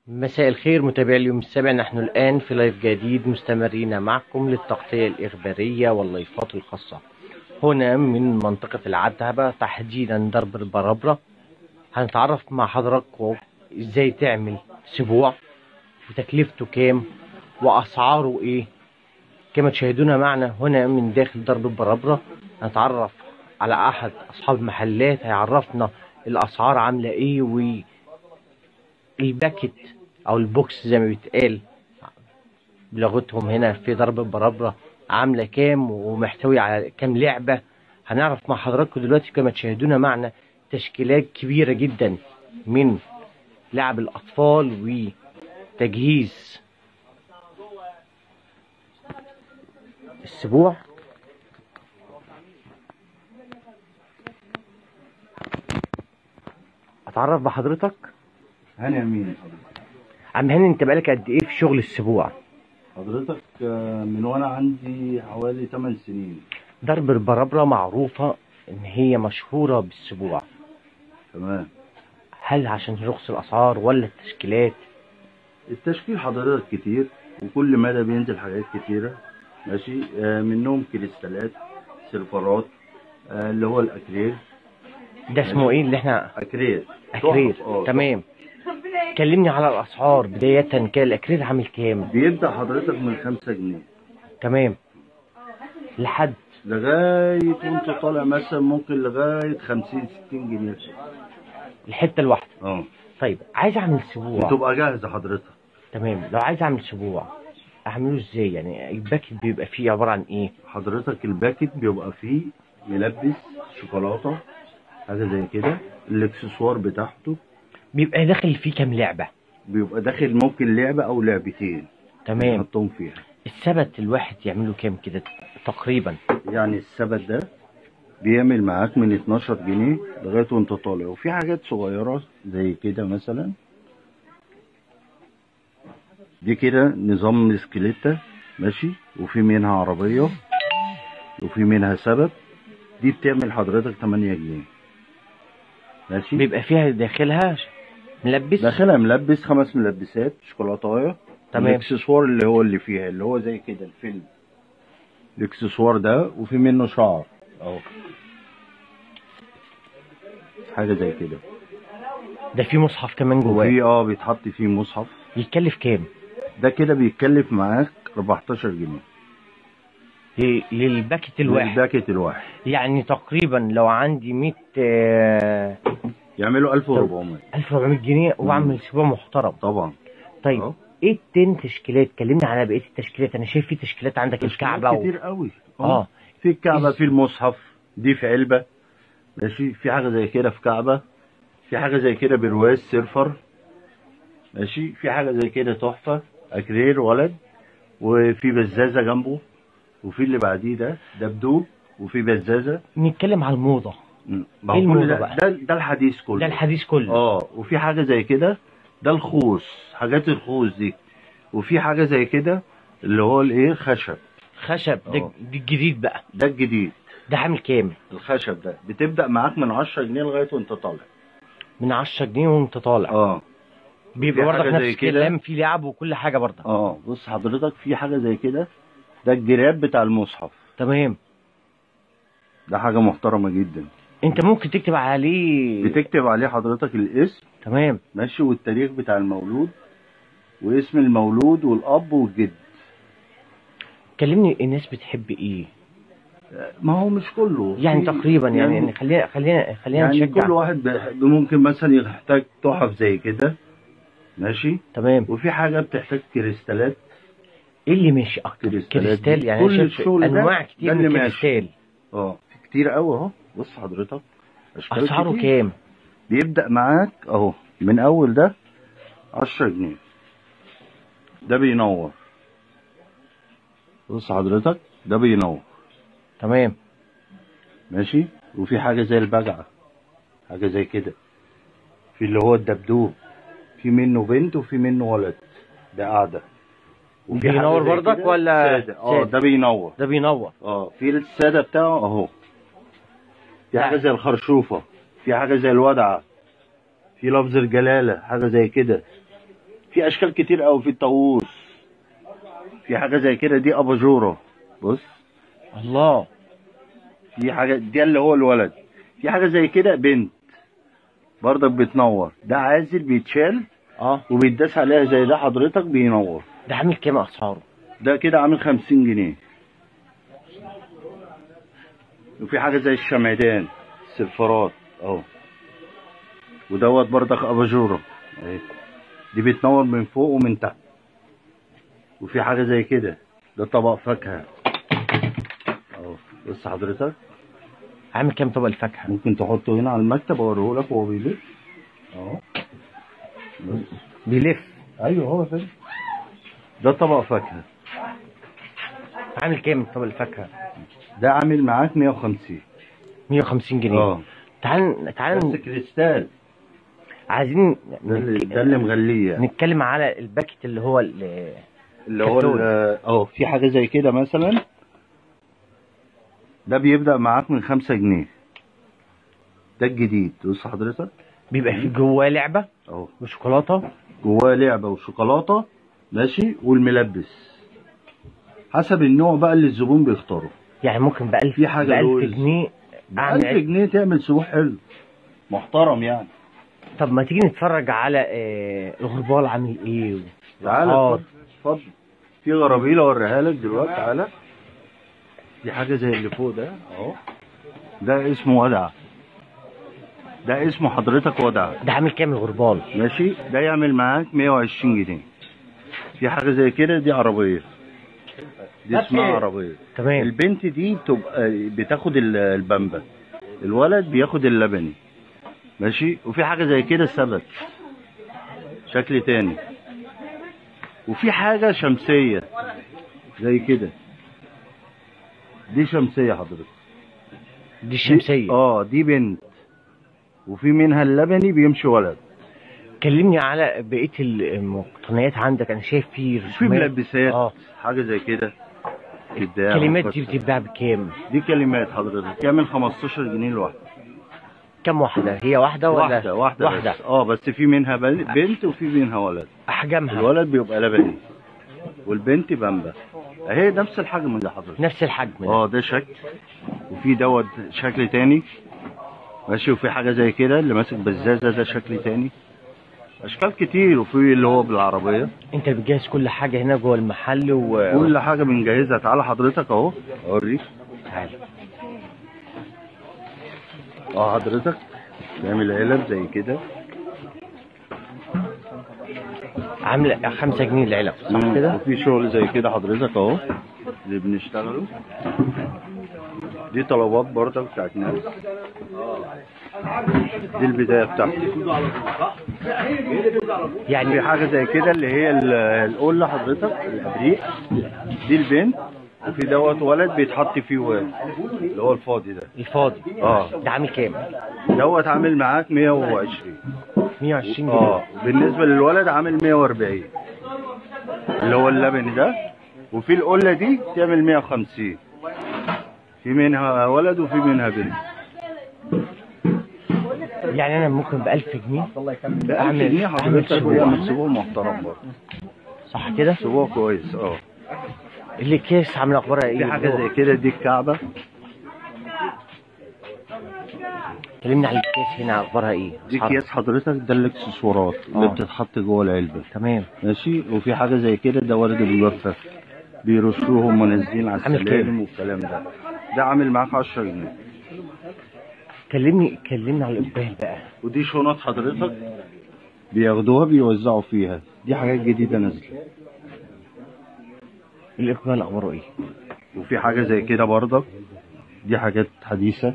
مساء الخير متابعي اليوم السابع نحن الآن في لايف جديد مستمرين معكم للتغطية الإخبارية واللايفات الخاصة هنا من منطقة العتبة تحديدا درب البربرة هنتعرف مع حضراتكم ازاي تعمل سبوع وتكلفته كام وأسعاره ايه كما تشاهدون معنا هنا من داخل درب البربرة هنتعرف على أحد أصحاب المحلات هيعرفنا الأسعار عاملة ايه و الباكت او البوكس زي ما بيتقال بلغتهم هنا في ضرب البرابرة عاملة كام ومحتوي على كام لعبة هنعرف مع حضراتكم دلوقتي كما تشاهدون معنا تشكيلات كبيرة جدا من لعب الأطفال وتجهيز السبوع اتعرف بحضرتك هاني امين حضرتك عم هاني انت بقالك قد ايه في شغل السبوع حضرتك آه، من وانا عندي حوالي 8 سنين درب البرابرة معروفة ان هي مشهورة بالسبوع تمام هل عشان رخص الاسعار ولا التشكيلات التشكيل حضرتك كتير وكل مدى بينزل حاجات كتيرة ماشي آه، منهم كريستالات سيرفرات آه، اللي هو الاكريل ده اسمه ايه اللي احنا اكريل اكرير تحف، آه، تمام كلمني على الاسعار بداية كده الاكرير عامل كام بيبدأ حضرتك من 5 جنيه تمام لحد لغاية وانت طالع مثلا ممكن لغاية 50 60 جنيه الحتة الواحدة اه طيب عايز اعمل سبوع بتبقى جاهزة حضرتك تمام لو عايز اعمل سبوع اعمله ازاي يعني الباكت بيبقى فيه عبارة عن ايه حضرتك الباكت بيبقى فيه ملبس شوكولاتة حاجة زي كده الاكسسوار بتاعته بيبقى داخل فيه كام لعبة بيبقى داخل ممكن لعبة أو لعبتين تمام نحطهم فيها السبت الواحد يعمله كام كده تقريبا يعني السبت ده بيعمل معاك من 12 جنيه لغاية وانت طالع وفي حاجات صغيرة زي كده مثلا دي كده نظام السكليتة ماشي وفي منها عربية وفي منها سبت دي بتعمل حضرتك 8 جنيه ماشي بيبقى فيها داخلها ملبس داخلها ملبس خمس ملبسات شوكولاتايه تمام. الاكسسوار اللي هو اللي فيها اللي هو زي كده الفيلم الاكسسوار ده وفي منه شعر اهو حاجه زي كده ده في مصحف كمان جواه وفي اه بيتحط فيه مصحف يتكلف كام ده كده بيتكلف معاك 14 جنيه ل- للباكت الواحد الباكت الواحد يعني تقريبا لو عندي 100 آه، يعملوا 1400 1400 جنيه واعمل سبوع محترم طبعا طيب أهو. ايه التين تشكيلات كلمني على بقيه التشكيلات انا شايف في تشكيلات عندك الكعبه و... كتير قوي اه في الكعبة في المصحف دي في علبة ماشي في حاجة زي كده في كعبة في حاجة زي كده برواز سيرفر ماشي في حاجة زي كده تحفة أكرير ولد وفي بزازة جنبه وفي اللي بعديه ده ده بدوب وفي بزازة نتكلم على الموضه م. ما إيه هو كل الموضة ده, بقى؟ ده ده الحديث كله ده الحديث كله اه وفي حاجة زي كده ده الخوص حاجات الخوص دي وفي حاجة زي كده اللي هو الايه خشب خشب ده آه. دي الجديد بقى ده الجديد ده عامل كام الخشب ده بتبدأ معاك من 10 جنيه لغاية وانت طالع من 10 جنيه وانت طالع اه بيبقى في برضك حاجة زي نفس كده؟ الكلام في لعب وكل حاجه برضك اه بص حضرتك في حاجة زي كده ده الجراب بتاع المصحف تمام ده حاجة محترمة جدا انت ممكن تكتب عليه بتكتب عليه حضرتك الاسم تمام ماشي والتاريخ بتاع المولود واسم المولود والأب والجد كلمني الناس بتحب ايه ما هو مش كله يعني في- تقريبا يعني, يعني خلينا خلينا خلينا يعني نشجع كل واحد بيحب- ممكن مثلا يحتاج تحف زي كده ماشي تمام وفي حاجة بتحتاج كريستالات ايه اللي ماشي اكتر كريستالات كريستال دي. يعني كل انا شايف الشغل ده- انواع ده كتير اللي من ماشي. الكريستال اه في كتير قوي اهو بص حضرتك أشكال اسعاره كتير. كام بيبدأ معاك اهو من اول ده 10 جنيه ده بينور بص حضرتك ده بينور تمام ماشي وفي حاجة زي البجعة حاجة زي كده في اللي هو الدبدوب في منه بنت وفي منه ولد ده قاعدة وفي حاجة بينور زي برضك كده ولا سادة اه سادة؟ ده بينور ده بينور اه في السادة بتاعه اهو في حاجة يعني- زي الخرشوفة في حاجة زي الودعة في لفظ الجلالة حاجة زي كده في اشكال كتير قوي في الطاووس في حاجه زي كده دي اباجوره بص الله في حاجه دي اللي هو الولد في حاجه زي كده بنت برضك بتنور ده عازل بيتشال اه وبيتداس عليها زي ده حضرتك بينور ده عامل كام اسعاره ده كده عامل خمسين جنيه وفي حاجة زي الشمعدان السلفرات اهو ودوت برضك اباجورة اهي دي بتنور من فوق ومن تحت وفي حاجة زي كده ده طبق فاكهة اهو بص حضرتك عامل كام طبق الفاكهه ممكن تحطه هنا على المكتب اوريه لك وهو بيلف اهو بص بيلف ايوه هو كده ده طبق فاكهة عامل كام طبق الفاكهه ده عامل معاك 150 150 جنيه اه تعال تعال بس كريستال عايزين ده اللي, ده اللي مغليه يعني. نتكلم على الباكت اللي هو ال- اللي هو كرتون. ال- اه في حاجه زي كده مثلا ده بيبدا معاك من خمسة جنيه ده الجديد بص حضرتك بيبقى فيه جواه لعبه اهو وشوكولاته جواه لعبه وشوكولاته ماشي والملبس حسب النوع بقى اللي الزبون بيختاره يعني ممكن ب 1000 في حاجة ب 1000 لوز. جنيه ب اعمل 1000 عد- جنيه تعمل سبوع حلو محترم يعني طب ما تيجي نتفرج على آه، الغربال عامل ايه و- تعالى آه. اتفضل اتفضل في غرابيل اوريها لك دلوقتي تعالى دي حاجه زي اللي فوق ده اهو ده اسمه ودع ده اسمه حضرتك ودع ده عامل كام الغربال ماشي ده يعمل معاك 120 جنيه في حاجه زي كده دي عربيه دي اسمها عربيه تمام البنت دي بتبقى بتاخد ال- البامبا الولد بياخد اللبني ماشي وفي حاجه زي كده سبت شكل تاني وفي حاجه شمسيه زي كده دي شمسيه حضرتك دي الشمسيه اه دي بنت وفي منها اللبني بيمشي ولد كلمني على بقيه المقتنيات عندك انا شايف فيه في رسومات ملبسات اه حاجه زي كده بتتباع الكلمات دي وفتح. بتتباع بكام دي كلمات حضرتك تعمل 15 جنيه الواحده كام واحده هي واحده ولا واحده واحده واحده بس. اه بس في منها بن- بنت وفي منها ولد احجامها الولد بيبقى لبني والبنت بامبا اهي نفس الحجم ده حضرتك نفس الحجم ده. اه ده شكل وفي دوت شكل تاني ماشي وفي حاجه زي كده اللي ماسك بزازه ده شكل تاني اشكال كتير وفي اللي هو بالعربيه انت اللي بتجهز كل حاجه هنا جوه المحل و كل حاجه بنجهزها تعالى حضرتك اهو اوريك تعال. اه حضرتك تعمل علب زي كده عامله 5 جنيه العلب صح كده وفي شغل زي كده حضرتك اهو اللي بنشتغله دي طلبات برضه بتاعت ناس دي البدايه بتاعتي في يعني حاجه زي كده اللي هي ال- القله حضرتك الابريق دي البنت وفي دوت ولد بيتحط فيه واد اللي هو الفاضي ده الفاضي اه ده عامل كام دوت عامل معاك 120 120 جنيه اه بالنسبه للولد عامل 140 اللي هو اللبني ده وفي القله دي تعمل 150 في منها ولد وفي منها بنت يعني انا ممكن ب 1000 جنيه ده أعمل- 1000 جنيه أعمل حضرتك سبوع. ويعمل سبوع محترم برضه صح كده سبوع كويس اه اللي كيس عامله اخبارها ايه في حاجه زي كده دي الكعبه كلمني على الكيس هنا اخبارها ايه دي أسعارها؟ اكياس حضرتك ده الاكسسوارات اللي آه. بتتحط جوه العلبه تمام ماشي وفي حاجه زي كده ده ورد مجفف بيرشوهم منزلين على عامل كام؟ السلالم والكلام ده ده عامل معاك 10 جنيه كلمني كلمني على الاقبال بقى ودي شنط حضرتك بياخدوها بيوزعوا فيها دي حاجات جديده نازله الاقبال اخباره ايه وفي حاجه زي كده برضك دي حاجات حديثه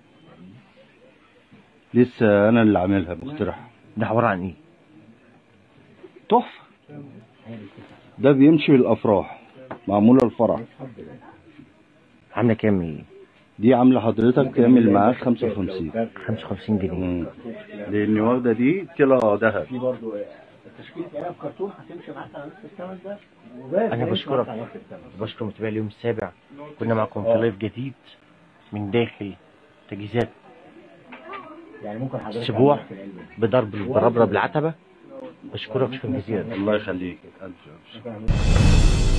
لسه انا اللي عاملها بخترعها ده عباره عن ايه تحفه ده بيمشي بالافراح معموله الفرح عامله كام ال- دي عامله حضرتك تعمل معاك 55 55 جنيه مم. لان واخده دي طلع ذهب انا بشكرك بشكر متابعي اليوم السابع كنا معكم في لايف جديد من داخل تجهيزات يعني ممكن حضرتك اسبوع تعمل في العلبة. بضرب البربره بالعتبه بشكرك شكرا جزيلا الله يخليك ألف شكر.